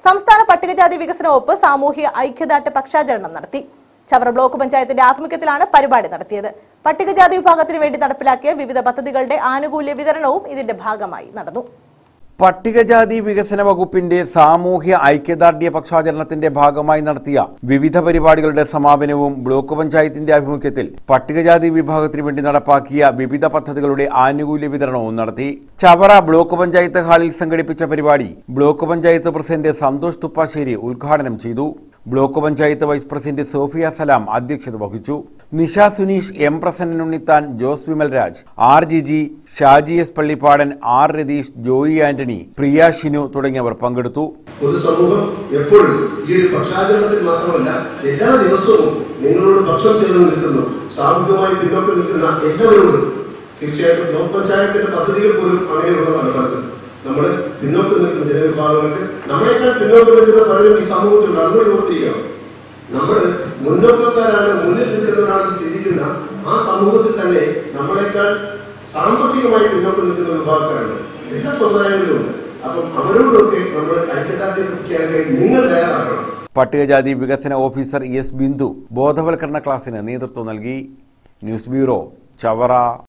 സംസ്ഥാന പട്ടികജാതി വികസന വകുപ്പ് സാമൂഹ്യ ഐക്യദാർഢ്യ പക്ഷാചരണം നടത്തി ചവറ ബ്ലോക്ക് പഞ്ചായത്തിന്റെ ആഭിമുഖ്യത്തിലാണ് പരിപാടി നടത്തിയത് പട്ടികജാതി വിഭാഗത്തിന് വേണ്ടി നടപ്പിലാക്കിയ വിവിധ പദ്ധതികളുടെ ആനുകൂല്യ വിതരണവും ഇതിന്റെ ഭാഗമായി നടന്നു പട്ടികജാതി വികസന വകുപ്പിന്റെ സാമൂഹ്യ ഐക്യദാർഢ്യ പക്ഷാചരണത്തിന്റെ ഭാഗമായി നടത്തിയ വിവിധ പരിപാടികളുടെ സമാപനവും ബ്ലോക്ക് പഞ്ചായത്തിന്റെ ആഭിമുഖ്യത്തിൽ പട്ടികജാതി വിഭാഗത്തിന് വേണ്ടി നടപ്പാക്കിയ വിവിധ പദ്ധതികളുടെ ആനുകൂല്യ വിതരണവും നടത്തി ചവറ ബ്ലോക്ക് പഞ്ചായത്ത് ഹാളിൽ സംഘടിപ്പിച്ച പരിപാടി ബ്ലോക്ക് പഞ്ചായത്ത് പ്രസിഡന്റ് സന്തോഷ് തുപ്പാശ്ശേരി ഉദ്ഘാടനം ചെയ്തു block panchayat vice president Sophia Salam അധ്യക്ഷത വഹിച്ചു Nisha Suneesh M Prasannan Unnithan Jose Vimal Raj R Jiji Shaji S Pallippadan R Ratheesh Joy Antony Priya Shinu തുടങ്ങിയവർ പങ്കെടുത്തു പൊതുസമൂഹം എപ്പോഴും ഈ ഒരു പക്ഷാചരണത്തിൽ മാത്രമല്ല എല്ലാ ദിവസവും നിങ്ങളോട് പക്ഷം ചേർന്ന് നിൽക്കുന്നു സാമൂഹികമായി പിന്നോക്കം നിൽക്കുന്ന എല്ലാവരോടും തീർച്ചയായിട്ടും ബ്ലോക്ക് പഞ്ചായത്തിന്റെ പദ്ധതികൾ പോലും അങ്ങനെയുള്ളതാണ് പലതും നമ്മൾ പിന്നോക്കം നിൽക്കുന്ന ജനവിഭാഗങ്ങൾക്ക് നമ്മളെക്കാൾ പിന്നോക്കം നിൽക്കുന്ന പലരും ഈ സമൂഹത്തിലുണ്ട് അതുകൂടി ഓർത്തിരിക്കണം നമ്മൾ മുന്നോക്കക്കാരാണ് മുന്നിൽ നിൽക്കുന്നവരാണെന്ന് ചിന്തിക്കുന്ന ആ സമൂഹത്തിൽ തന്നെ നമ്മളെക്കാൾ സാമ്പത്തികമായി പിന്നോക്കം നിൽക്കുന്ന വിഭാഗക്കാരുണ്ട് എല്ലാ സമുദായങ്ങളിലും ഉണ്ട് അപ്പം അവരോടൊക്കെ നമ്മൾ ഐക്യദാർഢ്യം പ്രഖ്യാപിക്കാൻ വേണ്ടി നിങ്ങൾ തയ്യാറാക്കണം പട്ടികജാതി വികസന ഓഫീസർ എസ് ബിന്ദു ബോധവൽക്കരണ ക്ലാസ്സിന് നേതൃത്വം നൽകി ന്യൂസ് ബ്യൂറോ ചവറ